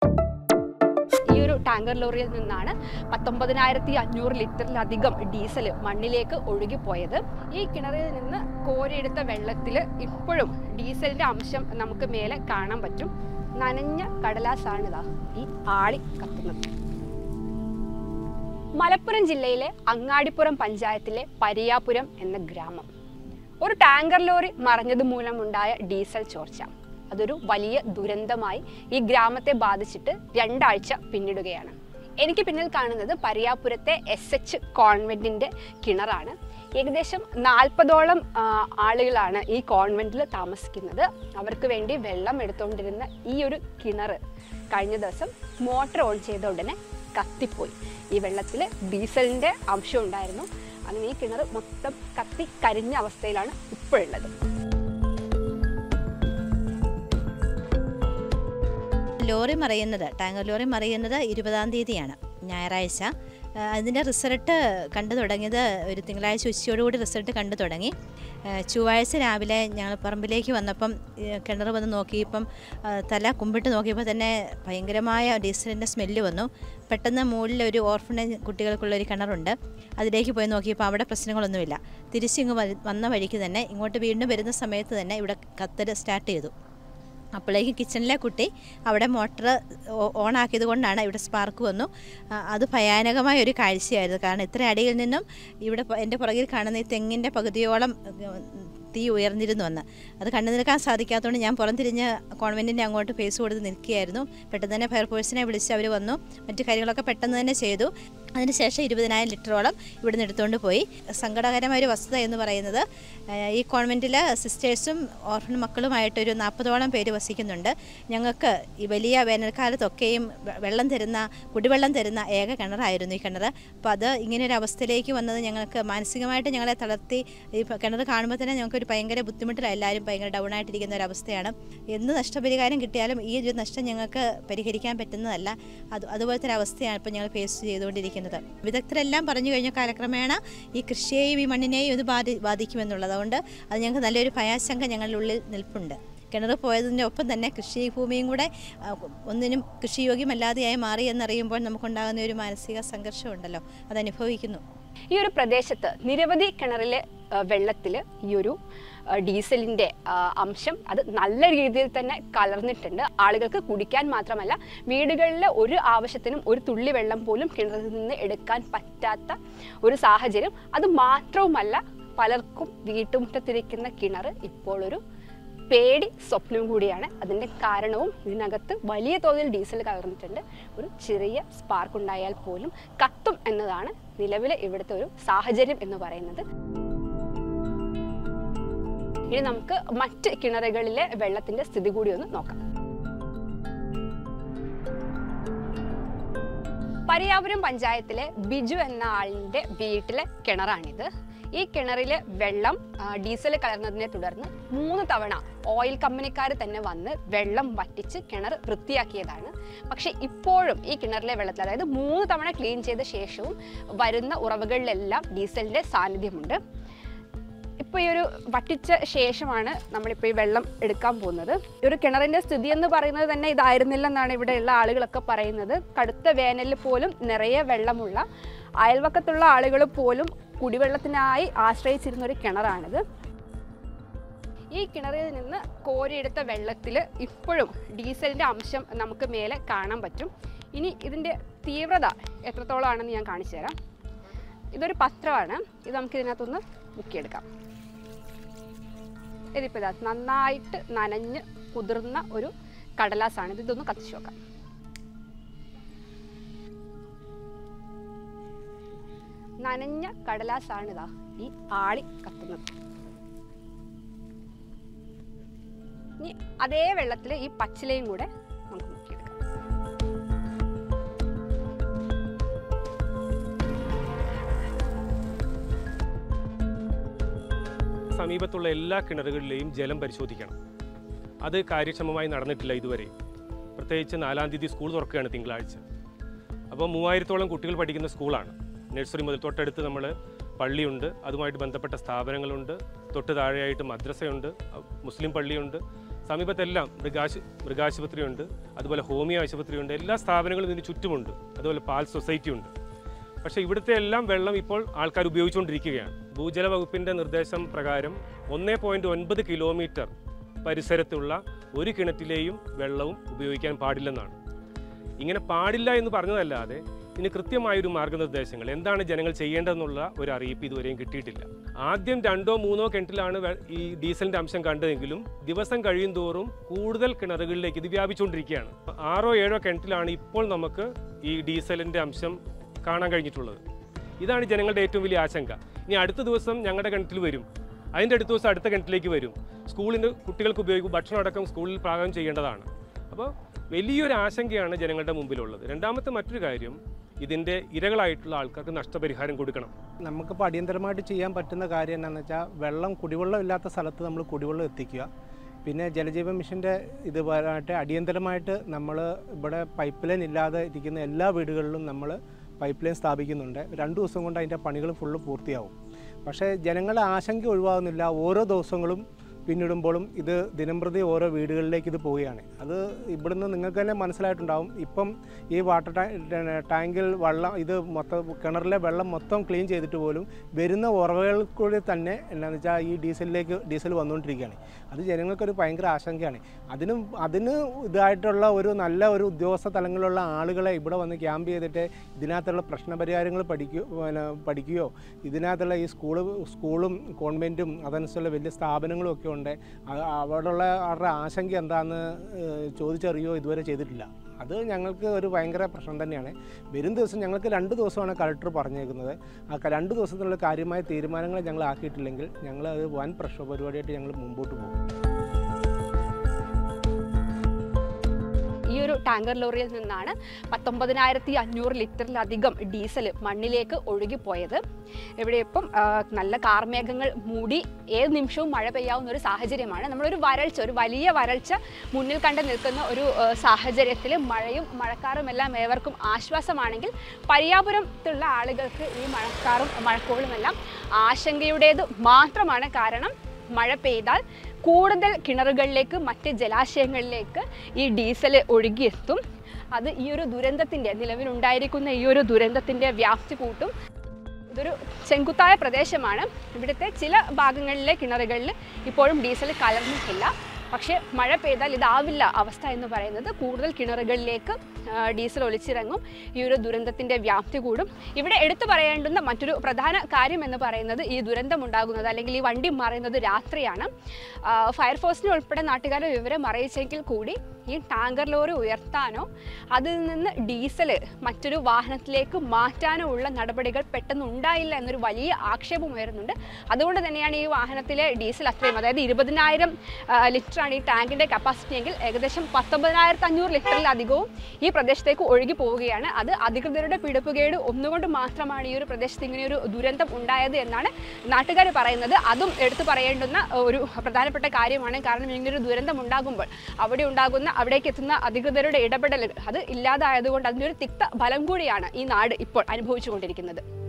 ഈ ഒരു ടാങ്കർ ലോറിയിൽ നിന്നാണ് പത്തൊമ്പതിനായിരത്തി അഞ്ഞൂറ് ലിറ്ററിലധികം ഡീസൽ മണ്ണിലേക്ക് ഒഴുകിപ്പോയത് ഈ കിണറിൽ നിന്ന് കോരിയെടുത്ത വെള്ളത്തിൽ ഇപ്പോഴും ഡീസലിന്റെ അംശം നമുക്ക് മേലെ കാണാൻ പറ്റും നനഞ്ഞ കടലാസാണിതാ ഈ ആളി കത്തുന്നത് മലപ്പുറം ജില്ലയിലെ അങ്ങാടിപ്പുറം പഞ്ചായത്തിലെ പരിയാപുരം എന്ന ഗ്രാമം ഒരു ടാങ്കർ ലോറി മറിഞ്ഞത് മൂലമുണ്ടായ ഡീസൽ ചോർച്ച അതൊരു വലിയ ദുരന്തമായി ഈ ഗ്രാമത്തെ ബാധിച്ചിട്ട് രണ്ടാഴ്ച പിന്നിടുകയാണ് എനിക്ക് പിന്നിൽ കാണുന്നത് പരിയാപുരത്തെ എസ് എച്ച് കോൺവെന്റിന്റെ കിണറാണ് ഏകദേശം നാൽപ്പതോളം ആളുകളാണ് ഈ കോൺവെന്റിൽ താമസിക്കുന്നത് അവർക്ക് വേണ്ടി വെള്ളം എടുത്തുകൊണ്ടിരുന്ന ഈ ഒരു കിണർ കഴിഞ്ഞ ദിവസം മോട്ടർ ഓൺ ചെയ്ത ഉടനെ കത്തിപ്പോയി ഈ വെള്ളത്തിൽ ഡീസലിന്റെ അംശം ഉണ്ടായിരുന്നു അങ്ങനെ ഈ കിണർ മൊത്തം കത്തി കരിഞ്ഞ അവസ്ഥയിലാണ് ഇപ്പോഴുള്ളത് ലോറി മറിയുന്നത് ടാങ്കർ ലോറി മറിയുന്നത് ഇരുപതാം തീയതിയാണ് ഞായറാഴ്ച ആ, അതിൻ്റെ റിസൾട്ട് കണ്ടു തുടങ്ങിയത് ഒരു തിങ്കളാഴ്ച ഉച്ചയോടുകൂടി റിസൾട്ട് കണ്ടു തുടങ്ങി ആ, ചൊവ്വാഴ്ച രാവിലെ ഞങ്ങൾ പറമ്പിലേക്ക് വന്നപ്പം ഈ കിണർ വന്ന് നോക്കിയപ്പം ആ, തല കുമ്പിട്ട് നോക്കിയപ്പോൾ തന്നെ ഭയങ്കരമായ ഡീസലിൻ്റെ സ്മെല്ല് വന്നു പെട്ടെന്ന് മുകളിൽ ഒരു ഓർഫനേജ് കുട്ടികൾക്കുള്ള ഒരു കിണറുണ്ട് അതിലേക്ക് പോയി നോക്കിയപ്പോൾ അവിടെ പ്രശ്നങ്ങളൊന്നുമില്ല തിരിച്ചിങ്ങ് വ- വന്ന വഴിക്ക് തന്നെ ഇങ്ങോട്ട് വീണ്ടും വരുന്ന സമയത്ത് തന്നെ ഇവിടെ കത്തൽ സ്റ്റാർട്ട് ചെയ്തു അപ്പോഴേക്കും കിച്ചണിലെ കുട്ടി അവിടെ മോട്ടർ ഓൺ ആക്കിയത് കൊണ്ടാണ് ഇവിടെ സ്പാർക്ക് വന്നു ആ, അത് ഭയാനകമായ ഒരു കാഴ്ചയായിരുന്നു കാരണം ഇത്ര അടിയിൽ നിന്നും ഇവിടെ പ- എൻ്റെ പുറകിൽ കാണുന്ന ഈ തെങ്ങിൻ്റെ പകുതിയോളം ഉം, തീ ഉയർന്നിരുന്നു വന്ന് അത് കണ്ടു നിൽക്കാൻ സാധിക്കാത്തതുകൊണ്ട് ഞാൻ പുറംതിരിഞ്ഞ് കോൺവെൻറ്റിൻ്റെ അങ്ങോട്ട് ഫേസ് കൊടുത്ത് നിൽക്കുകയായിരുന്നു പെട്ടെന്ന് തന്നെ ഫയർഫോഴ്സിനെ വിളിച്ച് അവർ വന്നു മറ്റു കാര്യങ്ങളൊക്കെ പെട്ടെന്ന് തന്നെ ചെയ്തു അതിനുശേഷം ഇരുപതിനായിരം ലിറ്ററോളം ഇവിടുന്ന് എടുത്തുകൊണ്ട് പോയി സങ്കടകരമായ ഒരു വസ്തുത എന്ന് പറയുന്നത് ഏഹ്, ഈ കോൺവെൻറ്റിൽ സിസ്റ്റേഴ്സും ഓർഫൺ മക്കളുമായിട്ടൊരു നാൽപ്പതോളം പേര് വസിക്കുന്നുണ്ട് ഞങ്ങൾക്ക് ഈ വലിയ വേനൽക്കാലത്തൊക്കെയും വെ- വെള്ളം തരുന്ന കുടിവെള്ളം തരുന്ന ഏക കിണറായിരുന്നു ഈ കിണർ അപ്പോൾ അത് ഇങ്ങനെ ഒരു അവസ്ഥയിലേക്ക് വന്നത് ഞങ്ങൾക്ക് മാനസികമായിട്ട് ഞങ്ങളെ തളർത്തി ഈ പ- കിണർ കാണുമ്പോൾ തന്നെ ഞങ്ങൾക്കൊരു ഭയങ്കര ബുദ്ധിമുട്ടില്ല എല്ലാവരും ഭയങ്കര ഡൗൺ ആയിട്ടിരിക്കുന്ന ഒരു അവസ്ഥയാണ് എന്ത് നഷ്ടപരിഹാരം കിട്ടിയാലും ഈ ഒരു നഷ്ടം ഞങ്ങൾക്ക് പരിഹരിക്കാൻ പറ്റുന്നതല്ല അത് അതുപോലത്തെ ഒരു അവസ്ഥയാണ് ഇപ്പോൾ ഞങ്ങൾ ഫേസ് ചെയ്തുകൊണ്ടിരിക്കുന്നത് വിദഗ്ധരെല്ലാം പറഞ്ഞു കഴിഞ്ഞ കാലക്രമേണ ഈ കൃഷിയെയും ഈ മണ്ണിനെയും ഇത് ബാധി ബാധിക്കുമെന്നുള്ളത് അതുകൊണ്ട് അത് ഞങ്ങൾക്ക് നല്ലൊരു ഭയാശങ്ക ഞങ്ങളുടെ ഉള്ളിൽ നിൽപ്പുണ്ട് കിണർ പോയതിൻ്റെ ഒപ്പം തന്നെ കൃഷി ഭൂമിയും കൂടെ ആ, ഒന്നിനും കൃഷിയോഗ്യമല്ലാതെയായി മാറി എന്നറിയുമ്പോൾ നമുക്കുണ്ടാകുന്ന ഒരു മാനസിക സംഘർഷമുണ്ടല്ലോ അത് അനുഭവിക്കുന്നു ഈ ഒരു പ്രദേശത്ത് നിരവധി കിണറിലെ വെള്ളത്തിൽ ഈ ഒരു ആ, ഡീസലിന്റെ ആ, അംശം അത് നല്ല രീതിയിൽ തന്നെ കലർന്നിട്ടുണ്ട് ആളുകൾക്ക് കുടിക്കാൻ മാത്രമല്ല വീടുകളിലെ ഒരു ആവശ്യത്തിനും ഒരു തുള്ളി വെള്ളം പോലും കിണറിൽ നിന്ന് എടുക്കാൻ പറ്റാത്ത ഒരു സാഹചര്യം അത് മാത്രവുമല്ല പലർക്കും വീട്ടുമുറ്റത്തിരിക്കുന്ന കിണർ ഇപ്പോൾ ഒരു പേടി സ്വപ്നം കൂടിയാണ് അതിൻ്റെ കാരണവും ഇതിനകത്ത് വലിയ തോതിൽ ഡീസൽ കലർന്നിട്ടുണ്ട് ഒരു ചെറിയ സ്പാർക്ക് ഉണ്ടായാൽ പോലും കത്തും എന്നതാണ് നിലവിലെ ഇവിടുത്തെ ഒരു സാഹചര്യം എന്ന് പറയുന്നത് ഇനി നമുക്ക് മറ്റ് കിണറുകളിലെ വെള്ളത്തിന്റെ സ്ഥിതി കൂടി ഒന്ന് നോക്കാം പരിയാപുരം പഞ്ചായത്തിലെ ബിജു എന്ന ആളിന്റെ വീട്ടിലെ കിണറാണിത് ഈ കിണറിലെ വെള്ളം ആ, ഡീസൽ കലർന്നതിനെ തുടർന്ന് മൂന്ന് തവണ ഓയിൽ കമ്പനിക്കാർ തന്നെ വന്ന് വെള്ളം വറ്റിച്ച് കിണർ വൃത്തിയാക്കിയതാണ് പക്ഷെ ഇപ്പോഴും ഈ കിണറിലെ വെള്ളത്തിൽ അതായത് മൂന്ന് തവണ ക്ലീൻ ചെയ്ത ശേഷവും വരുന്ന ഉറവുകളിലെല്ലാം ഡീസലിന്റെ സാന്നിധ്യമുണ്ട് ഇപ്പോൾ ഈ ഒരു വറ്റിച്ച ശേഷമാണ് നമ്മളിപ്പോൾ ഈ വെള്ളം എടുക്കാൻ പോകുന്നത് ഈ ഒരു കിണറിൻ്റെ സ്ഥിതി എന്ന് പറയുന്നത് തന്നെ ഇതായിരുന്നില്ലെന്നാണ് ഇവിടെയുള്ള ആളുകളൊക്കെ പറയുന്നത് കടുത്ത വേനലിൽ പോലും നിറയെ വെള്ളമുള്ള അയൽവക്കത്തുള്ള ആളുകൾ പോലും കുടിവെള്ളത്തിനായി ആശ്രയിച്ചിരുന്ന ഒരു കിണറാണിത് ഈ കിണറിൽ നിന്ന് കോരിയെടുത്ത വെള്ളത്തിൽ ഇപ്പോഴും ഡീസലിൻ്റെ അംശം നമുക്ക് മേലെ കാണാൻ പറ്റും ഇനി ഇതിൻ്റെ തീവ്രത എത്രത്തോളമാണെന്ന് ഞാൻ കാണിച്ചു തരാം ഇതൊരു പത്രമാണ് ഇത് നമുക്ക് ഇതിനകത്തൊന്ന് മുക്കിയെടുക്കാം ഇതിപ്പോൾ ഇതാ നന്നായിട്ട് നനഞ്ഞ് കുതിർന്ന ഒരു കടലാസാണ് ഇത് ഇതൊന്ന് കത്തിച്ചു നോക്കാം നനഞ്ഞ കടലാസാണ് ഇതാ ഈ ആളി കത്തുന്നത് ഇനി അതേ വെള്ളത്തിൽ ഈ പച്ചിലയും കൂടെ നമുക്ക് മുക്കിയെടുക്കാം സമീപത്തുള്ള എല്ലാ കിണറുകളിലെയും ജലം പരിശോധിക്കണം അത് കാര്യക്ഷമമായി നടന്നിട്ടില്ല ഇതുവരെ പ്രത്യേകിച്ച് നാലാം തീയതി സ്കൂൾ തുറക്കുകയാണ് തിങ്കളാഴ്ച അപ്പോൾ മൂവായിരത്തോളം കുട്ടികൾ പഠിക്കുന്ന സ്കൂളാണ് നഴ്സറി മുതൽ തൊട്ടടുത്ത് നമ്മൾ പള്ളിയുണ്ട് അതുമായിട്ട് ബന്ധപ്പെട്ട സ്ഥാപനങ്ങളുണ്ട് തൊട്ട് താഴെയായിട്ട് മദ്രസയുണ്ട് അഹ് മുസ്ലിം പള്ളിയുണ്ട് സമീപത്തെല്ലാം മൃഗാശു മൃഗാശുപത്രിയുണ്ട് അതുപോലെ ഹോമിയോ ആശുപത്രിയുണ്ട് എല്ലാ സ്ഥാപനങ്ങളും ഇതിന് ചുറ്റുമുണ്ട് അതുപോലെ പാൽ സൊസൈറ്റി ഉണ്ട് പക്ഷേ ഇവിടുത്തെ എല്ലാം വെള്ളം ഇപ്പോൾ ആൾക്കാർ ഉപയോഗിച്ചുകൊണ്ടിരിക്കുകയാണ് ഭൂജല വകുപ്പിൻ്റെ നിർദ്ദേശം പ്രകാരം ഒന്നേ പോയിൻറ്റ് ഒൻപത് കിലോമീറ്റർ പരിസരത്തുള്ള ഒരു കിണറ്റിലെയും വെള്ളവും ഉപയോഗിക്കാൻ പാടില്ലെന്നാണ് ഇങ്ങനെ പാടില്ല എന്ന് പറഞ്ഞതല്ലാതെ ഇതിന് കൃത്യമായൊരു മാർഗനിർദ്ദേശങ്ങൾ എന്താണ് ജനങ്ങൾ ചെയ്യേണ്ടതെന്നുള്ള ഒരു അറിയിപ്പ് ഇതുവരെയും കിട്ടിയിട്ടില്ല ആദ്യം രണ്ടോ മൂന്നോ കിണറ്റിലാണ് വെ- ഈ ഡീസലിൻ്റെ അംശം കണ്ടതെങ്കിലും ദിവസം കഴിയും തോറും കൂടുതൽ കിണറുകളിലേക്ക് ഇത് വ്യാപിച്ചുകൊണ്ടിരിക്കുകയാണ് ആറോ ഏഴോ കിണറ്റിലാണ് ഇപ്പോൾ നമുക്ക് ഈ ഡീസലിൻ്റെ അംശം കാണാൻ കഴിഞ്ഞിട്ടുള്ളത് ഇതാണ് ജനങ്ങളുടെ ഏറ്റവും വലിയ ആശങ്ക ഇനി അടുത്ത ദിവസം ഞങ്ങളുടെ കിണറ്റിൽ വരും അതിൻ്റെ അടുത്ത ദിവസം അടുത്ത കിണറ്റിലേക്ക് വരും സ്കൂളിന് കുട്ടികൾക്ക് ഉപയോഗിക്കും ഭക്ഷണം അടക്കം സ്കൂളിൽ പാകം ചെയ്യേണ്ടതാണ് അപ്പോൾ വലിയൊരു ആശങ്കയാണ് ജനങ്ങളുടെ മുമ്പിലുള്ളത് രണ്ടാമത്തെ മറ്റൊരു കാര്യം ഇതിൻ്റെ ഇരകളായിട്ടുള്ള ആൾക്കാർക്ക് നഷ്ടപരിഹാരം കൊടുക്കണം നമുക്കിപ്പോൾ അടിയന്തരമായിട്ട് ചെയ്യാൻ പറ്റുന്ന കാര്യം എന്താണെന്ന് വെച്ചാൽ വെള്ളം കുടിവെള്ളം ഇല്ലാത്ത സ്ഥലത്ത് നമ്മൾ കുടിവെള്ളം എത്തിക്കുക പിന്നെ ജലജീവൻ മിഷൻ്റെ ഇത് പരമായിട്ട് അടിയന്തരമായിട്ട് നമ്മൾ ഇവിടെ പൈപ്പ് ലൈൻ ഇല്ലാതെ ഇരിക്കുന്ന എല്ലാ വീടുകളിലും നമ്മൾ പൈപ്പ് ലൈൻ സ്ഥാപിക്കുന്നുണ്ട് രണ്ട് ദിവസം കൊണ്ട് അതിൻ്റെ പണികൾ ഫുള്ള് പൂർത്തിയാവും പക്ഷേ ജനങ്ങളുടെ ആശങ്ക ഒഴിവാകുന്നില്ല ഓരോ ദിവസങ്ങളും പിന്നിടുമ്പോഴും ഇത് ദിനംപ്രതി ഓരോ വീടുകളിലേക്ക് ഇത് പോവുകയാണ് അത് ഇവിടുന്ന് നിങ്ങൾക്ക് തന്നെ മനസ്സിലായിട്ടുണ്ടാവും ഇപ്പം ഈ വാട്ടർ ടാ- ടാങ്കിൽ വെള്ളം ഇത് മൊത്തം കിണറിലെ വെള്ളം മൊത്തം ക്ലീൻ ചെയ്തിട്ട് പോലും വരുന്ന ഉറവകളിൽ കൂടി തന്നെ എന്താണെന്ന് വെച്ചാൽ ഈ ഡീസലിലേക്ക് ഡീസൽ വന്നുകൊണ്ടിരിക്കുകയാണ് അത് ജനങ്ങൾക്കൊരു ഭയങ്കര ആശങ്കയാണ് അതിനും അതിന് ഇതായിട്ടുള്ള ഒരു നല്ല ഒരു ഉദ്യോഗസ്ഥ തലങ്ങളിലുള്ള ആളുകളെ ഇവിടെ വന്ന് ക്യാമ്പ് ചെയ്തിട്ട് ഇതിനകത്തുള്ള പ്രശ്നപരിഹാരങ്ങൾ പഠിക്കു പിന്നെ പഠിക്കുകയോ ഇതിനകത്തുള്ള ഈ സ്കൂള് സ്കൂളും കോൺവെൻറ്റും അതനുസരിച്ചുള്ള വലിയ സ്ഥാപനങ്ങളും ഒക്കെ ഉണ്ട് അത് അവിടെയുള്ള അവരുടെ ആശങ്ക എന്താണെന്ന് ഏഹ്, ചോദിച്ചറിയോ ഇതുവരെ ചെയ്തിട്ടില്ല അത് ഞങ്ങൾക്ക് ഒരു ഭയങ്കര പ്രശ്നം തന്നെയാണ് വരും ദിവസം ഞങ്ങൾക്ക് രണ്ട് ദിവസമാണ് കളക്ടർ പറഞ്ഞേക്കുന്നത് ആ ക- രണ്ട് ദിവസത്തിനുള്ള കാര്യമായ തീരുമാനങ്ങൾ ഞങ്ങൾ ആക്കിയിട്ടില്ലെങ്കിൽ ഞങ്ങൾ അത് വൻ പ്രശ്ന പരിപാടിയായിട്ട് ഞങ്ങൾ മുമ്പോട്ട് പോകും ഈ ഒരു ടാങ്കർ ലോറിയിൽ നിന്നാണ് പത്തൊമ്പതിനായിരത്തി അഞ്ഞൂറ് ലിറ്ററിലധികം ഡീസൽ മണ്ണിലേക്ക് ഒഴുകിപ്പോയത് ഇവിടെ ഇപ്പം ആ, നല്ല കാർമേഘങ്ങൾ മൂടി ഏത് നിമിഷവും മഴ പെയ്യാവുന്ന ഒരു സാഹചര്യമാണ് നമ്മളൊരു വരൾച്ച ഒരു വലിയ വരൾച്ച മുന്നിൽ കണ്ട് നിൽക്കുന്ന ഒരു സാഹചര്യത്തിൽ മഴയും മഴക്കാറും എല്ലാം ഏവർക്കും ആശ്വാസമാണെങ്കിൽ പരിയാപുരത്തുള്ള ആളുകൾക്ക് ഈ മഴക്കാറും മഴക്കോളും എല്ലാം ആശങ്കയുടേത് മാത്രമാണ് കാരണം മഴ പെയ്താൽ കൂടുതൽ കിണറുകളിലേക്ക് മറ്റ് ജലാശയങ്ങളിലേക്ക് ഈ ഡീസൽ ഒഴുകിയെത്തും അത് ഈ ഒരു ദുരന്തത്തിൻ്റെ നിലവിലുണ്ടായിരിക്കുന്ന ഈ ഒരു ദുരന്തത്തിൻ്റെ വ്യാപ്തി കൂട്ടും ഇതൊരു ചെങ്കുത്തായ പ്രദേശമാണ് ഇവിടുത്തെ ചില ഭാഗങ്ങളിലെ കിണറുകളിൽ ഇപ്പോഴും ഡീസൽ കലർന്നിട്ടില്ല പക്ഷേ മഴ പെയ്താൽ ഇതാവില്ല അവസ്ഥ എന്ന് പറയുന്നത് കൂടുതൽ കിണറുകളിലേക്ക് ആ, ഡീസൽ ഒലിച്ചിറങ്ങും ഈ ഒരു ദുരന്തത്തിൻ്റെ വ്യാപ്തി കൂടും ഇവിടെ എടുത്തു പറയേണ്ടുന്ന മറ്റൊരു പ്രധാന കാര്യം എന്ന് പറയുന്നത് ഈ ദുരന്തം ഉണ്ടാകുന്നത് അല്ലെങ്കിൽ ഈ വണ്ടി മറയുന്നത് രാത്രിയാണ് ആ, ഫയർഫോഴ്സിനെ ഉൾപ്പെടെ നാട്ടുകാരെ വിവരം അറിയിച്ചെങ്കിൽ കൂടി ഈ ടാങ്കർ ലോറി ഉയർത്താനോ അതിൽ നിന്ന് ഡീസൽ മറ്റൊരു വാഹനത്തിലേക്ക് മാറ്റാനോ ഉള്ള നടപടികൾ പെട്ടെന്ന് ഉണ്ടായില്ല എന്നൊരു വലിയ ആക്ഷേപം ഉയരുന്നുണ്ട് അതുകൊണ്ട് തന്നെയാണ് ഈ വാഹനത്തിലെ ഡീസൽ അത്രയും അതായത് ഇരുപതിനായിരം ലിറ്ററാണ് ഈ ടാങ്കിൻ്റെ കപ്പാസിറ്റി എങ്കിൽ ഏകദേശം പത്തൊമ്പതിനായിരത്തി അഞ്ഞൂറ് ലിറ്ററിലധികവും ഈ പ്രദേശത്തേക്ക് ഒഴുകി പോവുകയാണ് അത് അധികൃതരുടെ പിടിപ്പുകേട് ഒന്നുകൊണ്ട് മാത്രമാണ് ഈ ഒരു പ്രദേശത്ത് ഇങ്ങനെ ഒരു ദുരന്തം ഉണ്ടായത് എന്നാണ് നാട്ടുകാർ പറയുന്നത് അതും എടുത്തു പറയേണ്ടുന്ന ഒരു പ്രധാനപ്പെട്ട കാര്യമാണ് കാരണം ഇങ്ങനൊരു ദുരന്തം ഉണ്ടാകുമ്പോൾ അവിടെ ഉണ്ടാകുന്ന അവിടേക്ക് എത്തുന്ന അധികൃതരുടെ ഇടപെടലുകൾ അത് ഇല്ലാതായതുകൊണ്ട് അതിൻ്റെ ഒരു തിക്ത ഫലം കൂടിയാണ് ഈ നാട് ഇപ്പോൾ അനുഭവിച്ചുകൊണ്ടിരിക്കുന്നത്